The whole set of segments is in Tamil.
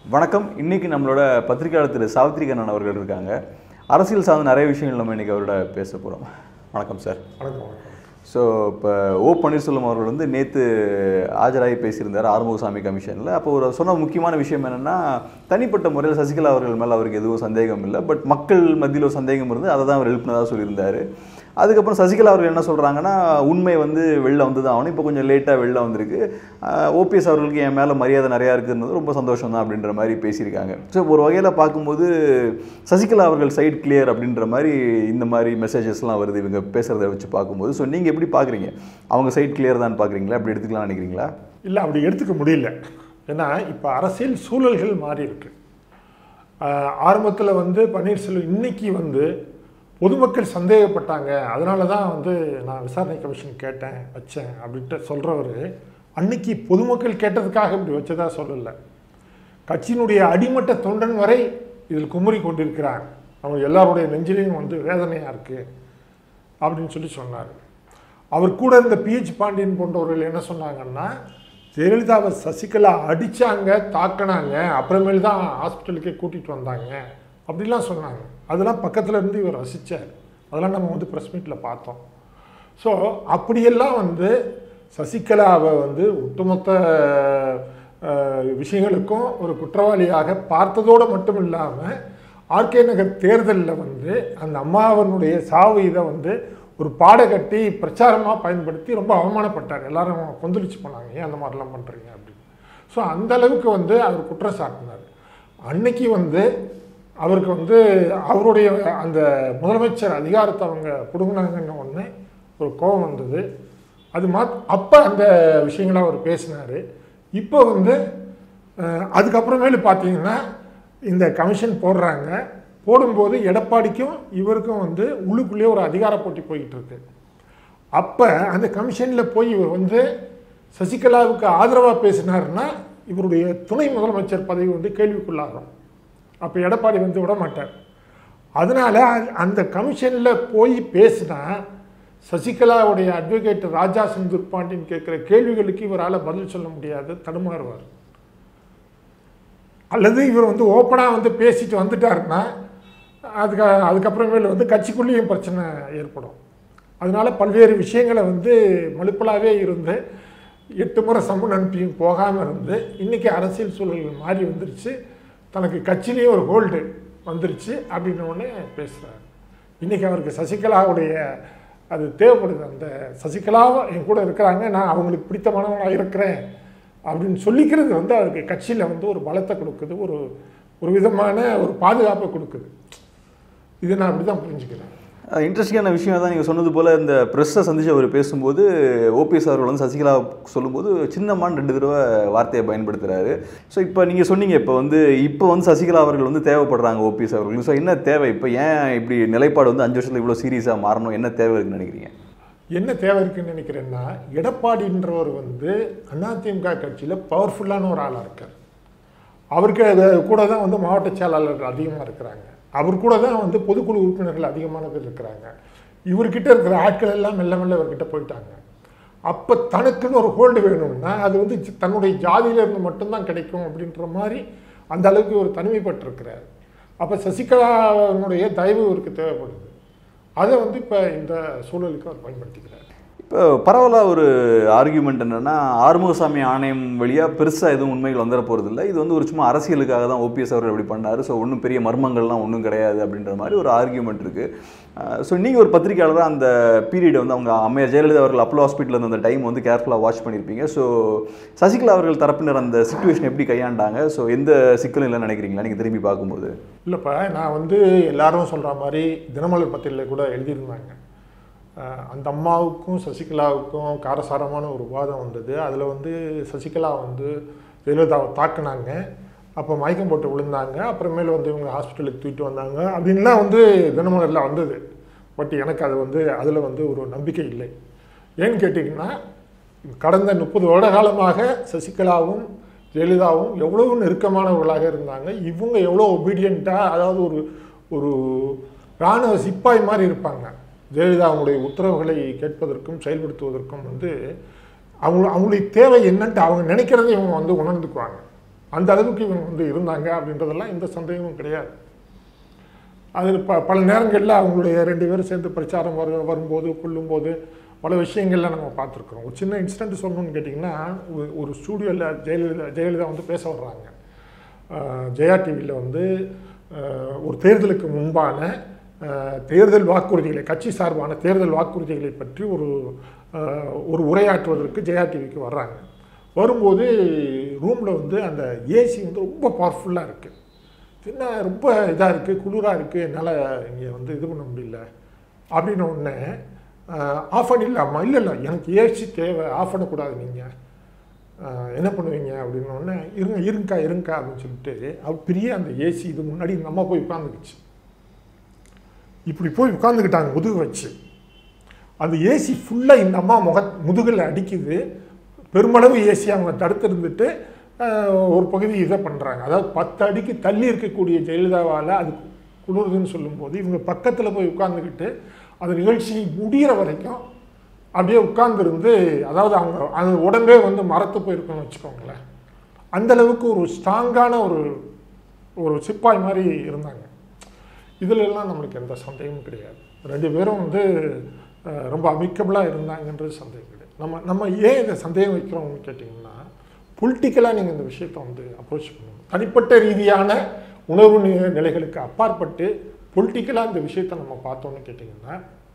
வணக்கம் இன்னைக்கு நம்மளோட பத்திரிகையாளர் திரு சாவித்ரி கண்ணன் அவர்கள் இருக்காங்க அரசியல் சார்ந்த நிறைய விஷயங்கள் நம்ம இன்னைக்கு அவரோட பேச போகிறோம் வணக்கம் சார் வணக்கம் வணக்கம் ஸோ இப்போ ஓ பன்னீர்செல்வம் அவர்கள் வந்து நேற்று ஆஜராகி பேசியிருந்தார் ஆறுமுகசாமி கமிஷனில் அப்போ ஒரு சொன்ன முக்கியமான விஷயம் என்னென்னா தனிப்பட்ட முறையில் சசிகலா அவர்கள் மேலே அவருக்கு எதுவும் சந்தேகம் இல்லை பட் மக்கள் மத்தியில் ஒரு சந்தேகம் இருந்து அதை தான் அவர் எழுப்பினதாக சொல்லியிருந்தார் அதுக்கப்புறம் சசிகலா அவர்கள் என்ன சொல்கிறாங்கன்னா உண்மை வந்து வெளில வந்து தான் ஆகணும் இப்போ கொஞ்சம் லேட்டாக வெளில வந்திருக்கு ஓபிஎஸ் அவர்களுக்கு என் மேலே மரியாதை நிறையா இருக்குன்றது ரொம்ப சந்தோஷம் தான் அப்படின்ற மாதிரி பேசியிருக்காங்க ஸோ ஒரு வகையில் பார்க்கும்போது சசிகலா அவர்கள் சைட் கிளியர் அப்படின்ற மாதிரி இந்த மாதிரி மெசேஜஸ்லாம் வருது இவங்க பேசுகிறத வச்சு பார்க்கும்போது ஸோ நீங்கள் எப்படி பார்க்குறீங்க அவங்க சைட் கிளியர் தான் பார்க்குறீங்களா அப்படி எடுத்துக்கலாம் நினைக்கிறீங்களா இல்லை அப்படி எடுத்துக்க முடியல ஏன்னா இப்போ அரசியல் சூழல்கள் மாறி இருக்கு ஆரம்பத்தில் வந்து பன்னீர்செல்வம் இன்னைக்கு வந்து பொதுமக்கள் சந்தேகப்பட்டாங்க அதனால தான் வந்து நான் விசாரணை கமிஷன் கேட்டேன் வச்சேன் அப்படின்ட்டு சொல்கிறவர் அன்னைக்கு பொதுமக்கள் கேட்டதுக்காக இப்படி வச்சதா சொல்லலை கட்சியினுடைய அடிமட்ட தொண்டன் வரை இதில் குமுறி கொண்டிருக்கிறார் அவங்க எல்லாருடைய நெஞ்சிலையும் வந்து வேதனையாக இருக்குது அப்படின்னு சொல்லி சொன்னார் அவர் கூட இருந்த பிஹெச் பாண்டியன் போன்றவர்கள் என்ன சொன்னாங்கன்னா ஜெயலலிதாவை சசிகலா அடித்தாங்க தாக்கினாங்க அப்புறமேல் தான் ஹாஸ்பிட்டலுக்கே கூட்டிகிட்டு வந்தாங்க அப்படிலாம் சொன்னாங்க அதெல்லாம் பக்கத்தில் இருந்து இவர் ரசித்தார் அதெல்லாம் நம்ம வந்து ப்ரெஸ் மீட்டில் பார்த்தோம் ஸோ அப்படியெல்லாம் வந்து சசிகலாவை வந்து ஒட்டுமொத்த அஹ், விஷயங்களுக்கும் ஒரு குற்றவாளியாக பார்த்ததோடு மட்டும் இல்லாமல் ஆர்கே நகர் தேர்தலில் வந்து அந்த அம்மாவனுடைய சாவு இதை வந்து ஒரு பாட கட்டி பிரச்சாரமாக பயன்படுத்தி ரொம்ப அவமானப்பட்டார் எல்லாரும் கொந்தளிச்சு போனாங்க ஏன் அந்த மாதிரிலாம் பண்ணுறீங்க அப்படின்னு ஸோ அந்த அளவுக்கு வந்து அவர் குற்றம் சாட்டினார் அன்னைக்கு வந்து அவருக்கு வந்து அவருடைய அந்த முதலமைச்சர் அதிகாரத்தை அவங்க பிடுங்கினாங்கன்னு ஒன்று ஒரு கோபம் வந்தது அது மா அப்போ அந்த விஷயங்களை அவர் பேசினார் இப்போ வந்து அஹ், அதுக்கப்புறமேலு பார்த்தீங்கன்னா இந்த கமிஷன் போடுறாங்க போடும்போது எடப்பாடிக்கும் இவருக்கும் வந்து உள்ளுக்குள்ளேயே ஒரு அதிகார போட்டி போய்கிட்டு இருக்கு அப்போ அந்த கமிஷனில் போய் இவர் வந்து சசிகலாவுக்கு ஆதரவாக பேசினாருன்னா இவருடைய துணை முதலமைச்சர் பதவி வந்து கேள்விக்குள்ளாகும் அப்போ எடப்பாடி வந்து விட மாட்டார் அதனால அந்த- அந்த கமிஷனில் போய் பேசினா சசிகலாவுடைய அட்வொகேட் ராஜா செந்தூர் பாண்டியன் கேட்குற கேள்விகளுக்கு இவரால் பதில் சொல்ல முடியாது தடுமாறுவார் அல்லது இவர் வந்து ஓப்பனாக வந்து பேசிட்டு வந்துட்டாருன்னா அதுக்கு அதுக்கப்புறமேல வந்து கட்சிக்குள்ளேயும் பிரச்சனை ஏற்படும் அதனால பல்வேறு விஷயங்களை வந்து மலுப்பலாகவே இருந்து எட்டு முறை சம்மன் அனுப்பியும் போகாமல் இருந்து இன்றைக்கி அரசியல் சூழல்கள் மாறி வந்துருச்சு தனக்கு கட்சியிலேயே ஒரு ஹோல்டு வந்துருச்சு அப்படின்னு ஒன்று பேசுகிறார் இன்றைக்கி அவருக்கு சசிகலாவுடைய அது தேவைப்படுது அந்த சசிகலாவும் என் கூட இருக்கிறாங்க நான் அவங்களுக்கு பிடித்தமானவனாக இருக்கிறேன் அப்படின்னு சொல்லிக்கிறது வந்து அவருக்கு கட்சியில் வந்து ஒரு பலத்தை கொடுக்குது ஒரு ஒரு விதமான ஒரு பாதுகாப்பை கொடுக்குது இதை நான் அப்படி தான் புரிஞ்சுக்கிறேன் இன்ட்ரெஸ்டிங்கான விஷயம் தான் நீங்கள் சொன்னது போல் இந்த ப்ரெஸ்ஸை சந்திச்சு அவர் பேசும்போது ஓபிஎஸ் அவர்கள் வந்து சசிகலா சொல்லும்போது சின்னம்மான்னு ரெண்டு தடவை வார்த்தையை பயன்படுத்துகிறாரு ஸோ இப்போ நீங்கள் சொன்னீங்க இப்போ வந்து இப்போ வந்து சசிகலா அவர்கள் வந்து தேவைப்படுறாங்க ஓபிஎஸ் அவர்களுக்கு ஸோ என்ன தேவை இப்போ ஏன் இப்படி நிலைப்பாடு வந்து அஞ்சு வருஷத்தில் இவ்வளோ சீரியஸாக மாறணும் என்ன தேவை இருக்குன்னு நினைக்கிறீங்க என்ன தேவை இருக்குன்னு நினைக்கிறேன்னா எடப்பாடின்றவர் வந்து அதிமுக கட்சியில் பவர்ஃபுல்லான ஒரு ஆளாக இருக்கார் அவருக்கு அது கூட தான் வந்து மாவட்ட செயலாளர்கள் அதிகமாக இருக்கிறாங்க அவர் கூட தான் வந்து பொதுக்குழு உறுப்பினர்கள் அதிகமான பேர் இருக்கிறாங்க இவர்கிட்ட இருக்கிற ஆட்கள் எல்லாம் மெல்ல மெல்ல இவர்கிட்ட போயிட்டாங்க அப்போ தனக்குன்னு ஒரு ஹோல்டு வேணும்னா அது வந்து ஜ- தன்னுடைய ஜாதியில இருந்து மட்டும்தான் கிடைக்கும் அப்படின்ற மாதிரி அந்த அளவுக்கு ஒரு தனிமைப்பட்டிருக்கிறார் அப்போ சசிகலாவினுடைய தயவு இவருக்கு தேவைப்படுது அதை வந்து இப்போ இந்த சூழலுக்கு அவர் பயன்படுத்திக்கிறார் இப்போ பரவலாக ஒரு ஆர்கியூமெண்ட் என்னன்னா ஆறுமுகசாமி ஆணையம் வழியாக பெருசாக எதுவும் உண்மைகள் வந்துட போகிறது இல்லை இது வந்து ஒரு சும்மா அரசியலுக்காக தான் ஓபிஎஸ் அவர்கள் இப்படி பண்ணார் ஸோ ஒன்றும் பெரிய மர்மங்கள்லாம் ஒன்றும் கிடையாது அப்படின்ற மாதிரி ஒரு ஆர்கியூமெண்ட் இருக்குது ஸோ நீங்கள் ஒரு பத்திரிகையாளராக அந்த பீரியட் வந்து அவங்க அம்மையார் ஜெயலலிதா அவர்கள் அப்போலோ ஹாஸ்பிட்டலில் இருந்த அந்த டைம் வந்து கேர்ஃபுல்லாக வாட்ச் பண்ணியிருப்பீங்க ஸோ சசிகலா அவர்கள் தரப்பினர் அந்த சுச்சுவேஷன் எப்படி கையாண்டாங்க ஸோ எந்த சிக்கலும் இல்லைன்னு நினைக்கிறீங்களா நீங்கள் திரும்பி பார்க்கும்போது இல்லைப்பா நான் வந்து எல்லாரும் சொல்கிற மாதிரி தினமலர் பத்திரிகையில் கூட எழுதியிருந்தாங்க அஹ் அந்த அம்மாவுக்கும் சசிகலாவுக்கும் காரசாரமான ஒரு விவாதம் வந்தது அதில் வந்து சசிகலா வந்து ஜெயலலிதாவை தாக்குனாங்க அப்போ மயக்கம் போட்டு விழுந்தாங்க அப்புறமேல வந்து இவங்க ஹாஸ்பிட்டலுக்கு தூக்கிட்டு வந்தாங்க அப்படின்லாம் வந்து தினமலரில் வந்தது பட் எனக்கு அது வந்து அதில் வந்து ஒரு நம்பிக்கை இல்லை ஏன்னு கேட்டிங்கன்னா கடந்த முப்பது வருட காலமாக சசிகலாவும் ஜெயலலிதாவும் எவ்வளவு நெருக்கமானவர்களாக இருந்தாங்க இவங்க எவ்வளோ ஒபீடியண்ட்டாக அதாவது ஒரு ஒரு இராணுவ சிப்பாய் மாதிரி இருப்பாங்க ஜெயலலிதா அவங்களுடைய உத்தரவுகளை கேட்பதற்கும் செயல்படுத்துவதற்கும் வந்து அவங்க அவங்களுடைய தேவை என்னன்ட்டு அவங்க நினைக்கிறதை இவங்க வந்து உணர்ந்துக்குவாங்க அந்த அளவுக்கு இவங்க வந்து இருந்தாங்க அப்படின்றதெல்லாம் எந்த சந்தேகமும் கிடையாது அது ப பல நேரங்களில் அவங்களுடைய ரெண்டு பேரும் சேர்ந்து பிரச்சாரம் வரு வரும்போது கொள்ளும்போது பல விஷயங்கள்ல நம்ம பார்த்துருக்குறோம் ஒரு சின்ன இன்சிடென்ட் சொல்லணும்னு கேட்டிங்கன்னா ஒரு- ஒரு ஸ்டூடியோவில் ஜெயலலிதா ஜெயலலிதா வந்து பேச வர்றாங்க அஹ் ஜெயா டிவியில் வந்து அஹ், ஒரு தேர்தலுக்கு முன்பான அஹ், தேர்தல் வாக்குறுதிகளை கட்சி சார்பான தேர்தல் வாக்குறுதிகளை பற்றி ஒரு அஹ், ஒரு உரையாற்றுவதற்கு ஜெயா டிவிக்கு வர்றாங்க வரும்போது ரூமில் வந்து அந்த ஏசி வந்து ரொம்ப பவர்ஃபுல்லாக இருக்குது என்ன ரொம்ப இதாக இருக்குது குளிராக இருக்குது என்னால் இங்கே வந்து இது பண்ண முடியல அப்படின்ன உடனே ஆஃப் பண்ணிடலாமா இல்லை இல்லை எனக்கு ஏசி தேவை ஆஃப் பண்ணக்கூடாது நீங்கள் என்ன பண்ணுவீங்க அப்படின்ன உடனே இருங்க இருங்கக்கா இருங்கக்கா அப்படின்னு சொல்லிட்டு அவர் பெரிய அந்த ஏசி இது முன்னாடி இந்த அம்மா போய் உட்காந்துக்குச்சு இப்படி போய் உட்காந்துக்கிட்டாங்க முதுகு வச்சு அந்த ஏசி ஃபுல்லாக இந்த அம்மா முக முதுகில் அடிக்குது பெருமளவு ஏசி அவங்க தடுத்து இருந்துட்டு ஆஹ், ஒரு பகுதி இதை பண்ணுறாங்க அதாவது பத்து அடிக்கு தள்ளி இருக்கக்கூடிய ஜெயலலிதாவால் அது குளிருதுன்னு சொல்லும்போது இவங்க பக்கத்தில் போய் உட்காந்துக்கிட்டு அந்த நிகழ்ச்சி முடிகிற வரைக்கும் அப்படியே உட்கார்ந்துருந்து அதாவது அவங்க அந்த உடம்பே வந்து மரத்து போயிருக்குன்னு வச்சுக்கோங்களேன் அந்த அளவுக்கு ஒரு ஸ்ட்ராங்கான ஒரு ஒரு சிப்பாய் மாதிரி இருந்தாங்க இதுல எல்லாம் நம்மளுக்கு எந்த சந்தேகமும் கிடையாது ரெண்டு பேரும் வந்து அஹ், ரொம்ப அமிக்கபிளாக இருந்தாங்கன்றது சந்தேகம் கிடையாது நம்ம நம்ம ஏன் இந்த சந்தேகம் வைக்கிறோம்னு கேட்டிங்கன்னா பொலிட்டிக்கலாக நீங்கள் இந்த விஷயத்தை வந்து அப்ரோச் பண்ணணும் தனிப்பட்ட ரீதியான உணர்வு நி- நிலைகளுக்கு அப்பாற்பட்டு பொலிட்டிக்கலாக இந்த விஷயத்தை நம்ம பார்த்தோம்னு கேட்டிங்கன்னா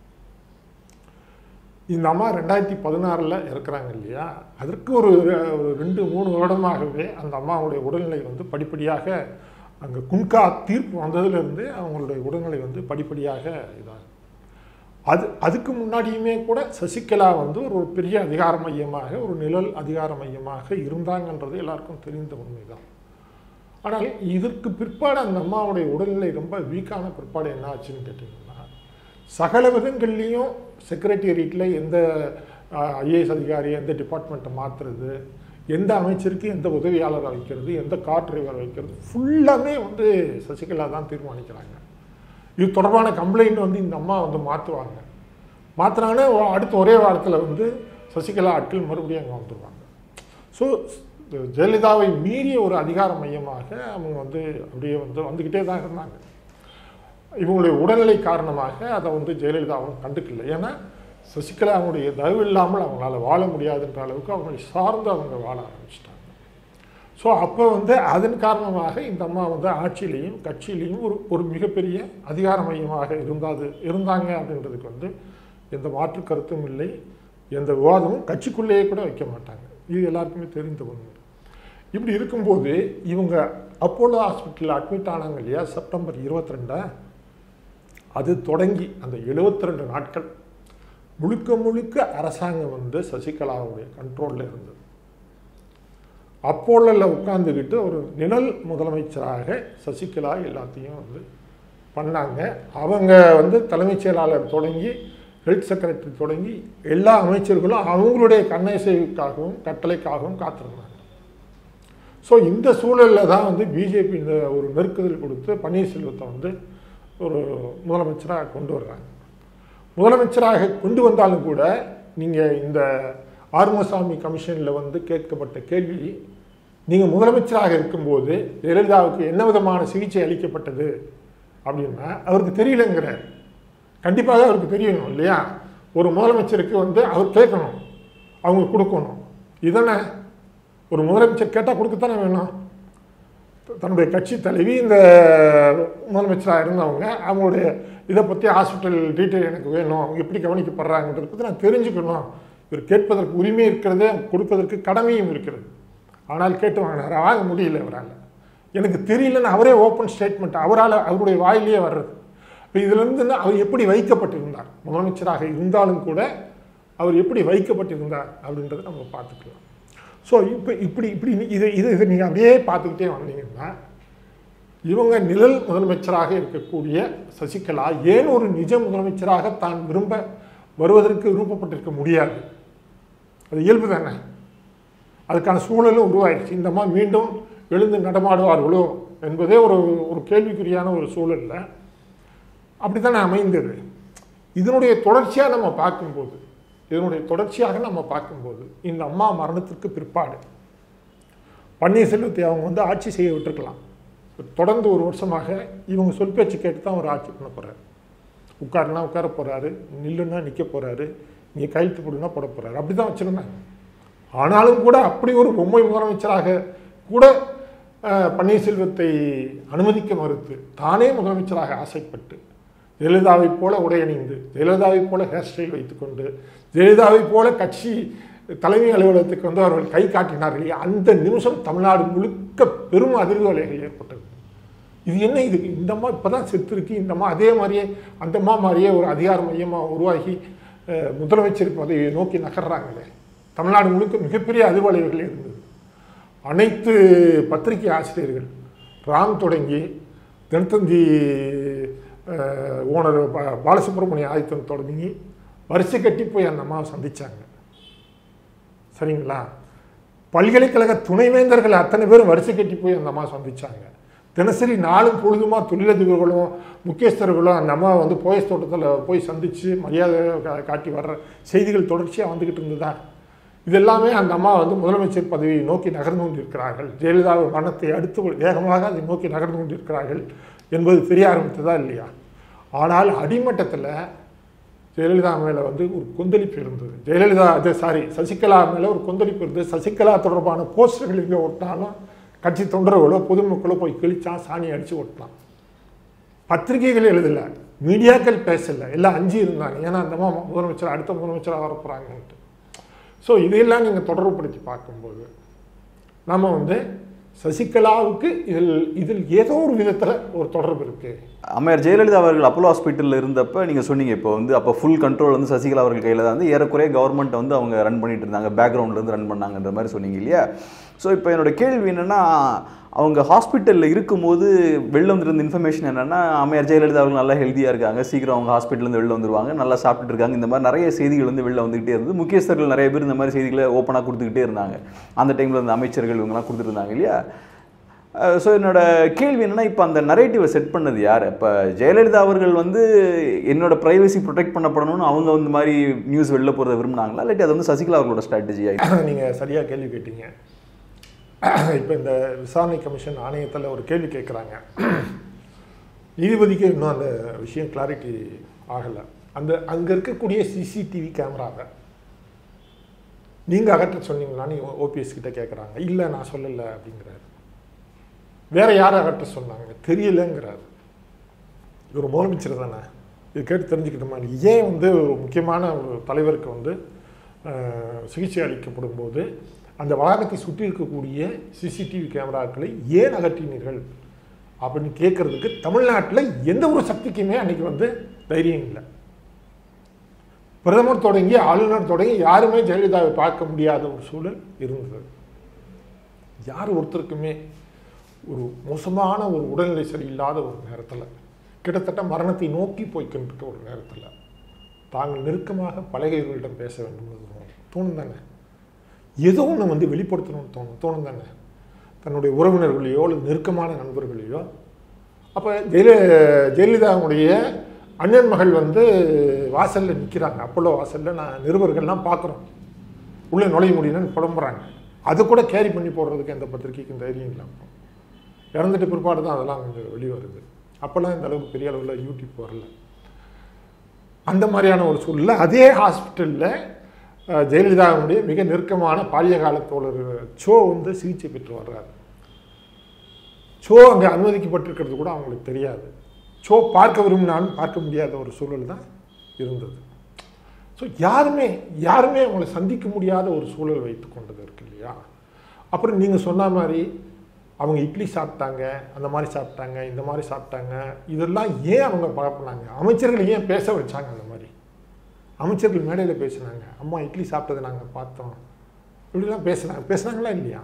இந்த அம்மா ரெண்டாயிரத்தி பதினாறில் இருக்கிறாங்க இல்லையா அதற்கு ஒரு ஒரு ரெண்டு மூணு வருடமாகவே அந்த அம்மாவுடைய உடல்நிலை வந்து படிப்படியாக அங்கே குன்கா தீர்ப்பு வந்ததுலேருந்து அவங்களுடைய உடல்நிலை வந்து படிப்படியாக இதாகும் அது அதுக்கு முன்னாடியுமே கூட சசிகலா வந்து ஒரு பெரிய அதிகார மையமாக ஒரு நிழல் அதிகார மையமாக இருந்தாங்கன்றது எல்லாருக்கும் தெரிந்த உண்மைதான் ஆனால் இதற்கு பிற்பாடு அந்த அம்மாவுடைய உடல்நிலை ரொம்ப வீக்கான பிற்பாடு என்ன ஆச்சுன்னு கேட்டிங்கன்னா சகல விதங்கள்லேயும் செக்ரட்டேரியட்டில் எந்த ஐஏஎஸ் அதிகாரி எந்த டிபார்ட்மெண்ட்டை மாற்றுறது எந்த அமைச்சருக்கு எந்த உதவியாளரை வைக்கிறது எந்த கார் டிரைவர் வைக்கிறது ஃபுல்லாமே வந்து சசிகலா தான் தீர்மானிக்கிறாங்க இது தொடர்பான கம்ப்ளைண்ட் வந்து இந்த அம்மா வந்து மாற்றுவாங்க மாற்றினாங்கன்னா அடுத்த ஒரே வாரத்தில் வந்து சசிகலா ஆட்கள் மறுபடியும் அங்கே வந்துடுவாங்க ஸோ ஜெயலலிதாவை மீறிய ஒரு அதிகார மையமாக அவங்க வந்து அப்படியே வந்து வந்துக்கிட்டே தான் இருந்தாங்க இவங்களுடைய உடல்நிலை காரணமாக அதை வந்து ஜெயலலிதாவும் கண்டுக்கல ஏன்னா சசிகலா அவங்களுடைய தயவு இல்லாமல் அவங்களால வாழ முடியாதுன்ற அளவுக்கு அவங்களை சார்ந்து அவங்க வாழ ஆரம்பிச்சிட்டாங்க ஸோ அப்போ வந்து அதன் காரணமாக இந்த அம்மா வந்து ஆட்சியிலையும் கட்சியிலையும் ஒரு ஒரு மிகப்பெரிய அதிகார மையமாக இருந்தாது இருந்தாங்க அப்படின்றதுக்கு வந்து எந்த மாற்று கருத்தும் இல்லை எந்த விவாதமும் கட்சிக்குள்ளேயே கூட வைக்க மாட்டாங்க இது எல்லாருக்குமே தெரிந்த உண்மை இப்படி இருக்கும்போது இவங்க அப்போலோ ஹாஸ்பிட்டலில் அட்மிட் ஆனாங்க இல்லையா செப்டம்பர் இருபத்தி ரெண்டா அது தொடங்கி அந்த 72 ரெண்டு நாட்கள் முழுக்க முழுக்க அரசாங்கம் வந்து சசிகலாவுடைய கண்ட்ரோலில் இருந்தது அப்போலில் உட்காந்துக்கிட்டு ஒரு நிழல் முதலமைச்சராக சசிகலா எல்லாத்தையும் வந்து பண்ணாங்க அவங்க வந்து தலைமைச் செயலாளர் தொடங்கி ஹெல்த் செக்ரட்டரி தொடங்கி எல்லா அமைச்சர்களும் அவங்களுடைய கண்ணசைவுக்காகவும் கட்டளைக்காகவும் காத்திருந்தாங்க ஸோ இந்த சூழலில் தான் வந்து பிஜேபி இந்த ஒரு நெருக்குதல் கொடுத்து பன்னீர்செல்வத்தை வந்து ஒரு முதலமைச்சராக கொண்டு வர்றாங்க முதலமைச்சராக கொண்டு வந்தாலும் கூட நீங்கள் இந்த ஆறுமுகசாமி கமிஷனில் வந்து கேட்கப்பட்ட கேள்வி நீங்கள் முதலமைச்சராக இருக்கும்போது ஜெயலலிதாவுக்கு என்ன விதமான சிகிச்சை அளிக்கப்பட்டது அப்படின்னா அவருக்கு தெரியலங்கிறார் கண்டிப்பாக அவருக்கு தெரியணும் இல்லையா ஒரு முதலமைச்சருக்கு வந்து அவர் கேட்கணும் அவங்க கொடுக்கணும் இதென்ன ஒரு முதலமைச்சர் கேட்டால் கொடுக்கத்தானே வேணும் தன்னுடைய கட்சி தலைவி இந்த முதலமைச்சராக இருந்தவங்க அவங்களுடைய இதை பற்றி ஹாஸ்பிட்டல் டீட்டெயில் எனக்கு வேணும் அவங்க எப்படி கவனிக்கப்படுறாங்கன்றதை பற்றி நான் தெரிஞ்சுக்கணும் இவர் கேட்பதற்கு உரிமை இருக்கிறது கொடுப்பதற்கு கடமையும் இருக்கிறது ஆனால் கேட்டு வாங்கினார் வாங்க முடியல அவரால் எனக்கு தெரியலன்னு அவரே ஓப்பன் ஸ்டேட்மெண்ட் அவரால் அவருடைய வாயிலேயே வர்றது இப்போ இதிலிருந்து அவர் எப்படி வைக்கப்பட்டிருந்தார் முதலமைச்சராக இருந்தாலும் கூட அவர் எப்படி வைக்கப்பட்டிருந்தார் அப்படின்றத நம்ம பார்த்துக்கலாம் ஸோ இப்போ இப்படி இப்படி நீ- இதை இதை இதை நீங்கள் அப்படியே பார்த்துக்கிட்டே வந்தீங்கன்னா இவங்க நிழல் முதலமைச்சராக இருக்கக்கூடிய சசிகலா ஏன் ஒரு நிஜ முதலமைச்சராக தான் விரும்ப வருவதற்கு விருப்பப்பட்டிருக்க முடியாது அது இயல்பு தானே அதுக்கான சூழலும் உருவாயிடுச்சு இந்த அம்மா மீண்டும் எழுந்து நடமாடுவார்களோ என்பதே ஒரு ஒரு கேள்விக்குறியான ஒரு சூழல்ல அப்படித்தானே அமைந்தது இதனுடைய தொடர்ச்சியாக நம்ம பார்க்கும்போது இதனுடைய தொடர்ச்சியாக நம்ம பார்க்கும்போது இந்த அம்மா மரணத்திற்கு பிற்பாடு பன்னீர்செல்வத்தை அவங்க வந்து ஆட்சி செய்ய விட்டுருக்கலாம் தொடர்ந்து ஒரு வருஷமாக இவங்க சொல் பேச்சு கேட்டு தான் அவர் ஆட்சி பண்ண போகிறார் உட்காருனா உட்கார போகிறாரு நில்லுன்னா நிற்க போகிறாரு இங்கே கையெழுத்து போடுனா போட போகிறாரு அப்படி தான் வச்சுருந்தாங்க ஆனாலும் கூட அப்படி ஒரு பொம்மை முதலமைச்சராக கூட அஹ், பன்னீர்செல்வத்தை அனுமதிக்க மறுத்து தானே முதலமைச்சராக ஆசைப்பட்டு ஜெயலலிதாவைப் போல உடை அணிந்து ஜெயலலிதாவைப் போல ஹேர் ஸ்டைல் வைத்துக்கொண்டு ஜெயலலிதாவைப் போல கட்சி தலைமை அலுவலகத்துக்கு வந்து அவர்கள் கை காட்டினார்கள் அந்த நிமிஷம் தமிழ்நாடு முழுக்க பெரும் அதிர்வு அலைகள் ஏற்பட்டது இது என்ன இது இந்த அம்மா இப்போ தான் செத்துருக்கு இந்த அம்மா அதே மாதிரியே அந்த அம்மா மாதிரியே ஒரு அதிகார மையமாக உருவாகி அஹ், முதலமைச்சர் பதவியை நோக்கி நகர்றாங்களே தமிழ்நாடு முழுக்க மிகப்பெரிய அதிர்வலைகள் இருந்தது அனைத்து பத்திரிகை ஆசிரியர்கள் ராம் தொடங்கி தினத்தந்தி அஹ், ஓனர் பா- பாலசுப்ரமணிய ஆதித்தன் தொடங்கி வரிசை கட்டி போய் அந்த அம்மாவை சந்திச்சாங்க சரிங்களா பல்கலைக்கழக துணைவேந்தர்கள் அத்தனை பேரும் வரிசை கட்டி போய் அந்த அம்மா சந்திச்சாங்க தினசரி நாளும் பொழுதுமா தொழிலதிபர்களும் முக்கியஸ்தர்களும் அந்த அம்மா வந்து போயஸ் தோட்டத்தில் போய் சந்தித்து மரியாதை கா- காட்டி வர்ற செய்திகள் தொடர்ச்சியாக வந்துக்கிட்டு இருந்ததா இது எல்லாமே அந்த அம்மா வந்து முதலமைச்சர் பதவியை நோக்கி நகர்ந்து கொண்டிருக்கிறார்கள் ஜெயலலிதா மரணத்தை அடுத்து வேகமாக அதை நோக்கி நகர்ந்து கொண்டிருக்கிறார்கள் என்பது தெரிய ஆரம்பித்ததா இல்லையா ஆனால் அடிமட்டத்தில் ஜெயலலிதா மேலே வந்து ஒரு கொந்தளிப்பு இருந்தது ஜெயலலிதா அது சாரி சசிகலா மேலே ஒரு கொந்தளிப்பு இருந்தது சசிகலா தொடர்பான போஸ்டர்கள் இங்கே ஒட்டினாலும் கட்சி தொண்டர்களோ பொதுமக்களோ போய் கிழிச்சான் சாணி அடித்து ஒட்டலாம் பத்திரிகைகள் எழுதல மீடியாக்கள் பேசல எல்லாம் அஞ்சு இருந்தாங்க ஏன்னா அந்த அம்மா முதலமைச்சர் அடுத்த முதலமைச்சராக வர போகிறாங்கன்ட்டு ஸோ இதையெல்லாம் நீங்கள் தொடர்புபடுத்தி பார்க்கும்போது நம்ம வந்து சசிகலாவுக்கு இதில் இதில் ஏதோ ஒரு விதத்தில் ஒரு தொடர்பு இருக்குது அம்மையார் ஜெயலலிதா அவர்கள் அப்போலோ ஹாஸ்பிட்டலில் இருந்தப்ப நீங்கள் சொன்னீங்க இப்போ வந்து அப்போ ஃபுல் கண்ட்ரோல் வந்து சசிகலா அவர்கள் கையில் தான் வந்து ஏறக்குறைய கவர்மெண்ட் வந்து அவங்க ரன் பண்ணிட்டு இருந்தாங்க பேக்ரவுண்ட்ல இருந்து ரன் பண்ணாங்கன்ற மாதிரி சொன்னீங்க இல்லையா ஸோ இப்போ என்னோட கேள்வி என்னன்னா அவங்க ஹாஸ்பிட்டலில் இருக்கும்போது வெளில வந்திருந்த இன்ஃபர்மேஷன் என்னன்னா அம்மையார் ஜெயலலிதா அவர்கள் நல்லா ஹெல்த்தியாக இருக்காங்க சீக்கிரம் அவங்க ஹாஸ்பிட்டல்லேருந்து வெளில வந்துருவாங்க நல்லா சாப்பிட்டுட்டு இருக்காங்க இந்த மாதிரி நிறைய செய்திகள் வந்து வெளில வந்துகிட்டே இருந்தது முக்கியஸ்தர்கள் நிறைய பேர் இந்த மாதிரி செய்திகளை ஓப்பனாக கொடுத்துக்கிட்டே இருந்தாங்க அந்த டைமில் இருந்த அமைச்சர்கள் இவங்கெல்லாம் கொடுத்துருந்தாங்க இல்லையா ஸோ என்னோட கேள்வி என்னன்னா இப்போ அந்த நரேட்டிவை செட் பண்ணது யார் இப்போ ஜெயலலிதா அவர்கள் வந்து என்னோட ப்ரைவசி ப்ரொடெக்ட் பண்ணப்படணும்னு அவங்க வந்து மாதிரி நியூஸ் வெளில போகிறத விரும்பினாங்களா இல்லாட்டி அது வந்து சசிகலா அவர்களோட ஸ்ட்ராட்டஜியா நீங்கள் சரியாக கேள்வி கேட்டீங்க இப்போ இந்த விசாரணை கமிஷன் ஆணையத்தில் ஒரு கேள்வி கேட்குறாங்க நீதிபதிக்கு இன்னும் அந்த விஷயம் கிளாரிட்டி ஆகலை அந்த அங்கே இருக்கக்கூடிய சிசிடிவி கேமராவை நீங்கள் அகற்ற சொன்னீங்களான்னு ஓபிஎஸ் கிட்ட கேட்குறாங்க இல்லை நான் சொல்லலை அப்படிங்கிறாரு வேற யார் அகற்ற சொன்னாங்க தெரியலங்கிறாரு இவர் முதலமைச்சர் தானே இது கேட்டு தெரிஞ்சுக்கிட்டோமா ஏன் வந்து ஒரு முக்கியமான ஒரு தலைவருக்கு வந்து அஹ், சிகிச்சை அளிக்கப்படும் போது அந்த வளாகத்தை சுற்றி இருக்கக்கூடிய சிசிடிவி கேமராக்களை ஏன் அகற்றினீர்கள் அப்படின்னு கேட்கறதுக்கு தமிழ்நாட்டில் எந்த ஒரு சக்திக்குமே அன்னைக்கு வந்து தைரியம் இல்லை பிரதமர் தொடங்கி ஆளுநர் தொடங்கி யாருமே ஜெயலலிதாவை பார்க்க முடியாத ஒரு சூழல் இருந்தது யார் ஒருத்தருக்குமே ஒரு மோசமான ஒரு உடல்நிலை சரியில்லாத ஒரு நேரத்தில் கிட்டத்தட்ட மரணத்தை நோக்கி போய்கின்ற ஒரு நேரத்தில் தாங்கள் நெருக்கமாக பழகியவர்களிடம் பேச வேண்டும் என்று தோணும் தோணும் தானே ஏதோ ஒன்று வந்து வெளிப்படுத்தணும்னு தோணும் தோணும் தானே தன்னுடைய உறவினர்களையோ அல்லது நெருக்கமான நண்பர்களையோ அப்போ ஜெயல ஜெயலலிதாவுடைய அண்ணன் மகள் வந்து வாசலில் நிற்கிறாங்க அப்போலோ வாசலில் நான் நிருபர்கள்லாம் பார்க்குறோம் உள்ளே நுழைய முடியலன்னு புலம்புறாங்க அதை கூட கேரி பண்ணி போடுறதுக்கு எந்த பத்திரிக்கைக்கும் தைரியம் இல்லாமல் இறந்துட்ட பிற்பாடு தான் அதெல்லாம் கொஞ்சம் வெளியே வருது அப்போல்லாம் இந்த அளவுக்கு பெரிய அளவில் யூடியூப் வரல அந்த மாதிரியான ஒரு சூழலில் அதே ஹாஸ்பிட்டலில் ஜெயலலிதாவுடைய மிக நெருக்கமான பாலிய கால தோழர் சோ வந்து சிகிச்சை பெற்று வர்றாரு சோ அங்கே அனுமதிக்கப்பட்டிருக்கிறது கூட அவங்களுக்கு தெரியாது சோ பார்க்க விரும்பினாலும் பார்க்க முடியாத ஒரு சூழல் தான் இருந்தது ஸோ யாருமே யாருமே அவங்களை சந்திக்க முடியாத ஒரு சூழல் வைத்து கொண்டது இருக்கு இல்லையா அப்புறம் நீங்கள் சொன்ன மாதிரி அவங்க இட்லி சாப்பிட்டாங்க அந்த மாதிரி சாப்பிட்டாங்க இந்த மாதிரி சாப்பிட்டாங்க இதெல்லாம் ஏன் அவங்க பழப்பினாங்க அமைச்சர்கள் ஏன் பேச வச்சாங்க அந்த மாதிரி அமைச்சர்கள் மேடையில் பேசினாங்க அம்மா இட்லி சாப்பிட்டதை நாங்கள் பார்த்தோம் இப்படிலாம் பேசுனாங்க பேசுனாங்களா இல்லையா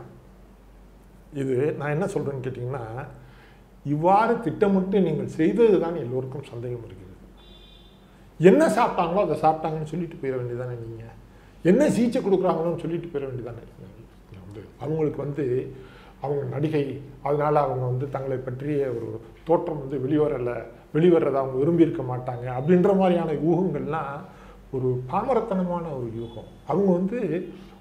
இது நான் என்ன சொல்கிறேன்னு கேட்டிங்கன்னா இவ்வாறு திட்டமிட்டு நீங்கள் செய்தது தான் எல்லோருக்கும் சந்தேகம் இருக்கிறது என்ன சாப்பிட்டாங்களோ அதை சாப்பிட்டாங்கன்னு சொல்லிட்டு போயிட வேண்டியதானே நீங்கள் என்ன சிகிச்சை கொடுக்குறாங்களோன்னு சொல்லிட்டு போயிட வேண்டியதானே வந்து அவங்களுக்கு வந்து அவங்க நடிகை அதனால அவங்க வந்து தங்களை பற்றிய ஒரு தோற்றம் வந்து வெளிவரலை வெளிவரதை அவங்க விரும்பியிருக்க மாட்டாங்க அப்படின்ற மாதிரியான யூகங்கள்லாம் ஒரு பாமரத்தனமான ஒரு யூகம் அவங்க வந்து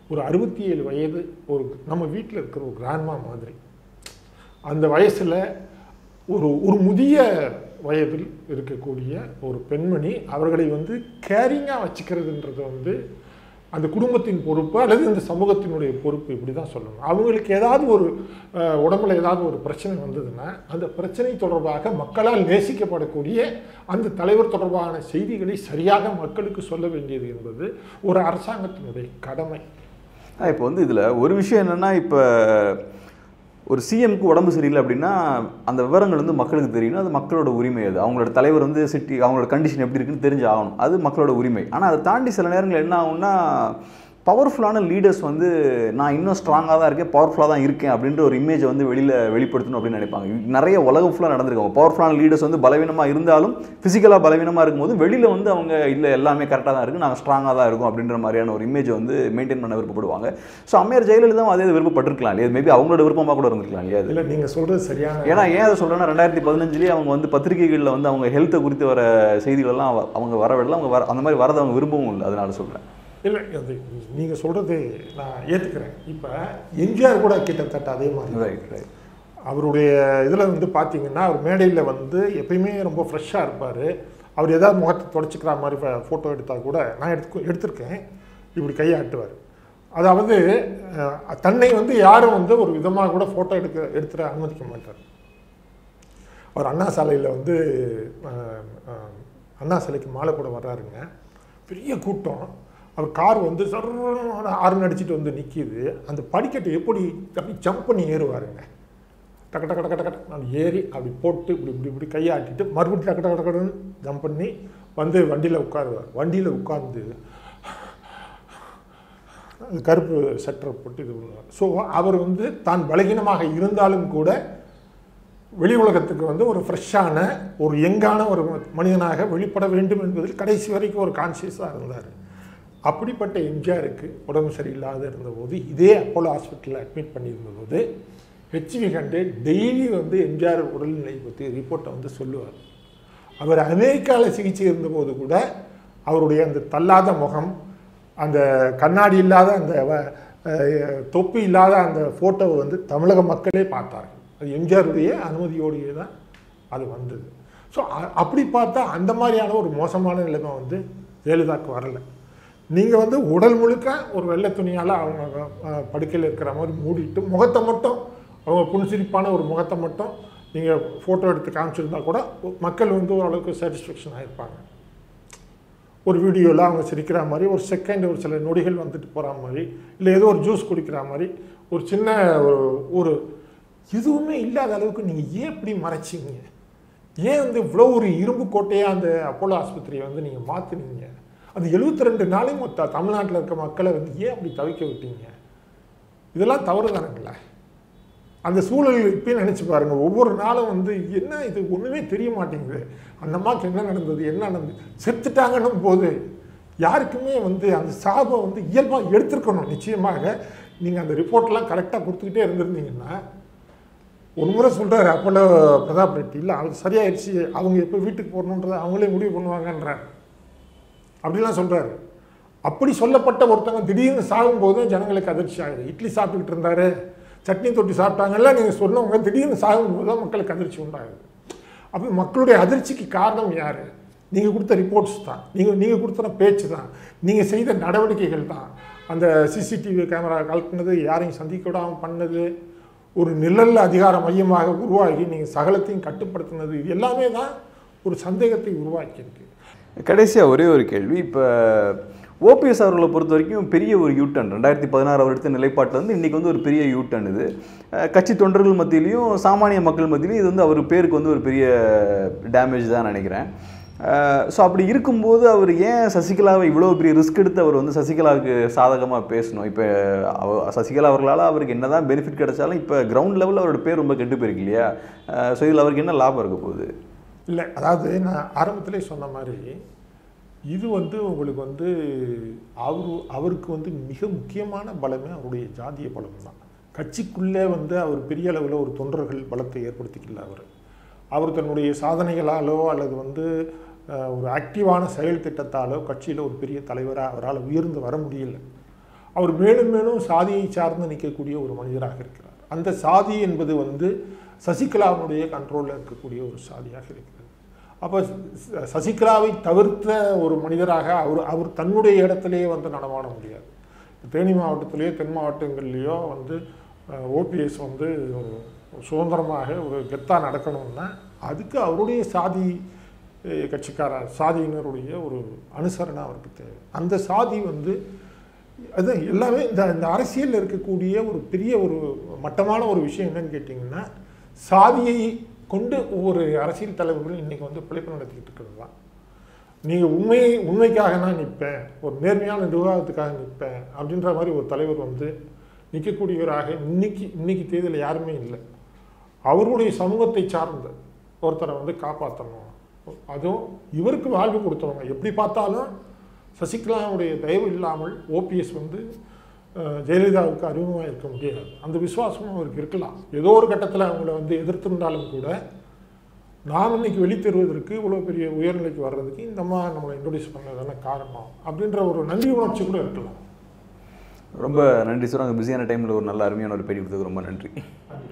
ஒரு அறுபத்தி ஏழு வயது ஒரு நம்ம வீட்டில் இருக்கிற ஒரு கிராண்ட்மா மாதிரி அந்த வயசில் ஒரு ஒரு முதிய வயதில் இருக்கக்கூடிய ஒரு பெண்மணி அவர்களை வந்து கேரிங்காக வச்சுக்கிறதுன்றது வந்து அந்த குடும்பத்தின் பொறுப்பு அல்லது இந்த சமூகத்தினுடைய பொறுப்பு இப்படி தான் சொல்லணும் அவங்களுக்கு ஏதாவது ஒரு அஹ், உடம்புல ஏதாவது ஒரு பிரச்சனை வந்ததுன்னா அந்த பிரச்சனை தொடர்பாக மக்களால் நேசிக்கப்படக்கூடிய அந்த தலைவர் தொடர்பான செய்திகளை சரியாக மக்களுக்கு சொல்ல வேண்டியது என்பது ஒரு அரசாங்கத்தினுடைய கடமை இப்போ வந்து இதில் ஒரு விஷயம் என்னென்னா இப்போ ஒரு சிஎம்க்கு உடம்பு சரியில்லை அப்படின்னா அந்த விவரங்கள் வந்து மக்களுக்கு தெரியணும் அது மக்களோட உரிமை அது அவங்களோட தலைவர் வந்து சிட்டி அவங்களோட கண்டிஷன் எப்படி இருக்குன்னு தெரிஞ்சு ஆகணும் அது மக்களோட உரிமை ஆனால் அதை தாண்டி சில நேரங்கள் என்ன ஆகும்னா பவர்ஃபுல்லான லீடர்ஸ் வந்து நான் இன்னும் ஸ்ட்ராங்காக தான் இருக்கேன் பவர்ஃபுல்லாக தான் இருக்கேன் அப்படின்ற ஒரு இமேஜை வந்து வெளியில் வெளிப்படுத்தணும் அப்படின்னு நினைப்பாங்க நிறைய உலகம் ஃபுல்லாக நடந்திருக்காங்க பவர்ஃபுல்லான லீடர்ஸ் வந்து பலவீனமாக இருந்தாலும் ஃபிசிக்கலாக பலவீனமாக இருக்கும்போது வெளியில் வந்து அவங்க இல்லை எல்லாமே கரெக்டாக தான் இருக்குது நாங்கள் ஸ்ட்ராங்காக தான் இருக்கும் அப்படின்ற மாதிரியான ஒரு இமேஜை வந்து மெயின்டைன் பண்ண விருப்பப்படுவாங்க ஸோ அம்மையார் ஜெயலலிதாவும் அதே விருப்பப்பட்டிருக்கலாம் இல்லையா மேபி அவங்களோட விருப்பமாக கூட இருந்திருக்கலாம் இல்லையா அது இல்லை நீங்கள் சொல்கிறது சரியான ஏன்னா ஏன் அதை சொல்கிறேன்னா ரெண்டாயிரத்தி பதினஞ்சுலேயே அவங்க வந்து பத்திரிகைகளில் வந்து அவங்க ஹெல்த்தை குறித்து வர செய்திகளெல்லாம் அவ- அவங்க வரவிடல அவங்க வர அந்த மாதிரி வரதை அவங்க விரும்பவும் இல்லை அதனால சொல்கிறேன் இல்லை அது நீங்கள் சொல்கிறது நான் ஏற்றுக்கிறேன் இப்போ எம்ஜிஆர் கூட கிட்டத்தட்ட அதே மாதிரி ரைட் ரைட் அவருடைய இதில் வந்து பார்த்தீங்கன்னா அவர் மேடையில் வந்து எப்பயுமே ரொம்ப ஃப்ரெஷ்ஷாக இருப்பார் அவர் ஏதாவது முகத்தை தொடச்சிக்கிற மாதிரி ஃபோட்டோ எடுத்தால் கூட நான் எடுத்து எடுத்திருக்கேன் இப்படி கையாட்டுவார் அதாவது அஹ், தன்னை வந்து யாரும் வந்து ஒரு விதமாக கூட ஃபோட்டோ எடுக்க எடுத்துட அனுமதிக்க மாட்டார் அவர் அண்ணா சாலையில் வந்து அஹ், அஹ், அண்ணா சிலைக்கு மாலை போட வர்றாருங்க பெரிய கூட்டம் அவர் கார் வந்து சர்ன்னு ஆறு அடிச்சிட்டு வந்து நிற்கிது அந்த படிக்கட்டு எப்படி அப்படி ஜம்ப் பண்ணி ஏறுவாருங்க டக்கு டக்கு டக்கு டக்கு நான் ஏறி அப்படி போட்டு இப்படி இப்படி இப்படி கையாட்டிட்டு மறுபடியும் டக்கு டக்கு டக்குன்னு ஜம்ப் பண்ணி வந்து வண்டியில் உட்காருவார் வண்டியில் உட்கார்ந்து அது கருப்பு சட்டரை போட்டு இது பண்ணுவார் ஸோ அவர் வந்து தான் பலகீனமாக இருந்தாலும் கூட வெளி உலகத்துக்கு வந்து ஒரு ஃப்ரெஷ்ஷான ஒரு யங்கான ஒரு மனிதனாக வெளிப்பட வேண்டும் என்பதில் கடைசி வரைக்கும் ஒரு கான்சியஸாக இருந்தார் அப்படிப்பட்ட எம்ஜிஆருக்கு உடம்பு சரியில்லாத இருந்தபோது இதே அப்போலோ ஹாஸ்பிட்டலில் அட்மிட் பண்ணியிருந்தபோது ஹெச்வி கண்டு டெய்லி வந்து எம்ஜிஆர் உடல்நிலை பற்றி ரிப்போர்ட்டை வந்து சொல்லுவார் அவர் அமெரிக்காவில் சிகிச்சை இருந்தபோது கூட அவருடைய அந்த தள்ளாத முகம் அந்த கண்ணாடி இல்லாத அந்த வ- அஹ் தொப்பி இல்லாத அந்த ஃபோட்டோவை வந்து தமிழக மக்களே பார்த்தார்கள் அது எம்ஜிஆருடைய அனுமதியோடையே தான் அது வந்தது ஸோ அப்படி பார்த்தா அந்த மாதிரியான ஒரு மோசமான நிலைமை வந்து ஜெயலலிதாவுக்கு வரலை நீங்கள் வந்து உடல் முழுக்க ஒரு வெள்ளை துணியால் அவங்க அஹ், படுக்கையில் இருக்கிற மாதிரி மூடிட்டு முகத்தை மட்டும் அவங்க புன்சிரிப்பான ஒரு முகத்தை மட்டும் நீங்கள் ஃபோட்டோ எடுத்து காமிச்சிருந்தா கூட மக்கள் வந்து ஓரளவுக்கு சாட்டிஸ்ஃபேக்ஷன் ஆகிருப்பாங்க ஒரு வீடியோவில் அவங்க சிரிக்கிற மாதிரி ஒரு செகண்ட் ஒரு சில நொடிகள் வந்துட்டு போகிற மாதிரி இல்லை ஏதோ ஒரு ஜூஸ் குடிக்கிற மாதிரி ஒரு சின்ன ஒரு ஒரு எதுவுமே இல்லாத அளவுக்கு நீங்கள் ஏன் இப்படி மறைச்சிங்க ஏன் வந்து இவ்வளோ ஒரு இரும்பு கோட்டையாக அந்த அப்போலோ ஆஸ்பத்திரியை வந்து நீங்கள் மாற்றினீங்க அந்த 72 ரெண்டு நாளையும் மொத்த தமிழ்நாட்டில் இருக்க மக்களை வந்து ஏன் அப்படி தவிக்க விட்டீங்க இதெல்லாம் தவறு தானங்களே அந்த சூழல் இப்பயும் நினச்சி பாருங்க ஒவ்வொரு நாளும் வந்து என்ன இது ஒன்றுமே தெரிய மாட்டேங்குது அந்த அம்மாவுக்கு என்ன நடந்தது என்ன நடந்தது செத்துட்டாங்கன்னும் போது யாருக்குமே வந்து அந்த சாபை வந்து இயல்பாக எடுத்திருக்கணும் நிச்சயமாக நீங்கள் அந்த ரிப்போர்ட்லாம் கரெக்டாக கொடுத்துக்கிட்டே இருந்திருந்தீங்கன்னா ஒரு முறை சொல்கிறாரு அப்போலோ பிரதாப் ரெட்டி இல்லை அது சரியாயிடுச்சு அவங்க எப்போ வீட்டுக்கு போகணுன்றதை அவங்களே முடிவு பண்ணுவாங்கன்றார் அப்படிலாம் சொல்கிறாரு அப்படி சொல்லப்பட்ட ஒருத்தவங்க திடீர்னு சாகும்போது ஜனங்களுக்கு அதிர்ச்சி ஆகுது இட்லி சாப்பிட்டுக்கிட்டு இருந்தாரு சட்னி தொட்டி சாப்பிட்டாங்கல்ல நீங்கள் சொன்னவங்க திடீர்னு சாகும்போது தான் மக்களுக்கு அதிர்ச்சி உண்டாகுது அப்போ மக்களுடைய அதிர்ச்சிக்கு காரணம் யார் நீங்கள் கொடுத்த ரிப்போர்ட்ஸ் தான் நீங்கள் நீங்கள் கொடுத்த பேச்சு தான் நீங்கள் செய்த நடவடிக்கைகள் தான் அந்த சிசிடிவி கேமரா கலக்குனது யாரையும் சந்திக்க விடாமல் பண்ணது ஒரு நிழல் அதிகார மையமாக உருவாகி நீங்கள் சகலத்தையும் கட்டுப்படுத்தினது இது எல்லாமே தான் ஒரு சந்தேகத்தை உருவாக்கியிருக்கு கடைசியாக ஒரே ஒரு கேள்வி இப்போ ஓபிஎஸ் அவர்களை பொறுத்த வரைக்கும் பெரிய ஒரு யூட்டன் ரெண்டாயிரத்தி பதினாறு அவர் எடுத்த நிலைப்பாட்டில் வந்து இன்றைக்கி வந்து ஒரு பெரிய யூட்டன் இது அஹ் கட்சி தொண்டர்கள் மத்தியிலையும் சாமானிய மக்கள் மத்தியிலையும் இது வந்து அவர் பேருக்கு வந்து ஒரு பெரிய டேமேஜ் தான் நினைக்கிறேன் ஸோ அப்படி இருக்கும்போது அவர் ஏன் சசிகலாவை இவ்வளோ பெரிய ரிஸ்க் எடுத்து அவர் வந்து சசிகலாவுக்கு சாதகமாக பேசணும் இப்போ அவ சசிகலா அவர்களால் அவருக்கு என்ன தான் பெனிஃபிட் கிடைச்சாலும் இப்போ கிரவுண்ட் லெவலில் அவரோட பேர் ரொம்ப கெட்டு போயிருக்கு இல்லையா ஸோ இதில் அவருக்கு என்ன லாபம் இருக்க போகுது இல்லை அதாவது நான் ஆரம்பத்திலே சொன்ன மாதிரி இது வந்து உங்களுக்கு வந்து அவரு அவருக்கு வந்து மிக முக்கியமான பலமே அவருடைய ஜாதிய பலம் தான் கட்சிக்குள்ளே வந்து அவர் பெரிய அளவில் ஒரு தொண்டர்கள் பலத்தை ஏற்படுத்திக்கல அவர் அவர் தன்னுடைய சாதனைகளாலோ அல்லது வந்து அஹ், ஒரு ஆக்டிவான செயல் திட்டத்தாலோ கட்சியில் ஒரு பெரிய தலைவராக அவரால் உயர்ந்து வர முடியல அவர் மேலும் மேலும் சாதியை சார்ந்து நிற்கக்கூடிய ஒரு மனிதராக இருக்கிறார் அந்த சாதி என்பது வந்து சசிகலாவுடைய கண்ட்ரோலில் இருக்கக்கூடிய ஒரு சாதியாக இருக்கிறது அப்போ ச- சசிகலாவை தவிர்த்த ஒரு மனிதராக அவர் அவர் தன்னுடைய இடத்திலேயே வந்து நடமாட முடியாது தேனி மாவட்டத்திலேயோ தென் மாவட்டங்கள்லேயோ வந்து ஓபிஎஸ் வந்து ஒரு சுதந்திரமாக ஒரு கெத்தாக நடக்கணும்னா அதுக்கு அவருடைய சாதி அஹ், கட்சிக்கார சாதியினருடைய ஒரு அனுசரணை அவருக்கு தேவை அந்த சாதி வந்து அது எல்லாமே இந்த இந்த அரசியலில் இருக்கக்கூடிய ஒரு பெரிய ஒரு மட்டமான ஒரு விஷயம் என்னன்னு கேட்டிங்கன்னா சாதியை கொண்டு ஒவ்வொரு அரசியல் தலைவர்களும் இன்றைக்கி வந்து பிழைப்பு நடத்திக்கிட்டு இருக்கிறது தான் நீங்கள் உண்மை உண்மைக்காக நான் நிற்பேன் ஒரு நேர்மையான நிர்வாகத்துக்காக நிற்பேன் அப்படின்ற மாதிரி ஒரு தலைவர் வந்து நிற்கக்கூடியவராக இன்னைக்கு இன்னைக்கு தேதியில் யாருமே இல்லை அவருடைய சமூகத்தை சார்ந்த ஒருத்தரை வந்து காப்பாற்றணும் அதுவும் இவருக்கு வாழ்வு கொடுத்தவங்க எப்படி பார்த்தாலும் சசிகலாவுடைய தயவு இல்லாமல் ஓபிஎஸ் வந்து அஹ், ஜெயலலிதாவுக்கு அறிமுகமாக இருக்க முடியாது அந்த விசுவாசமும் அவருக்கு இருக்கலாம் ஏதோ ஒரு கட்டத்தில் அவங்கள வந்து எதிர்த்திருந்தாலும் கூட நாம் இன்னைக்கு வெளித்தருவதற்கு இவ்வளோ பெரிய உயர்நிலைக்கு வர்றதுக்கு இந்த அம்மா நம்மளை இன்ட்ரடியூஸ் பண்ணதான காரணம் அப்படின்ற ஒரு நன்றி உணர்ச்சி கூட இருக்கலாம் ரொம்ப நன்றி சார் அங்கே பிஸியான டைமில் ஒரு நல்ல அருமையான ஒரு பேட்டி கொடுத்ததுக்கு ரொம்ப நன்றி நன்றி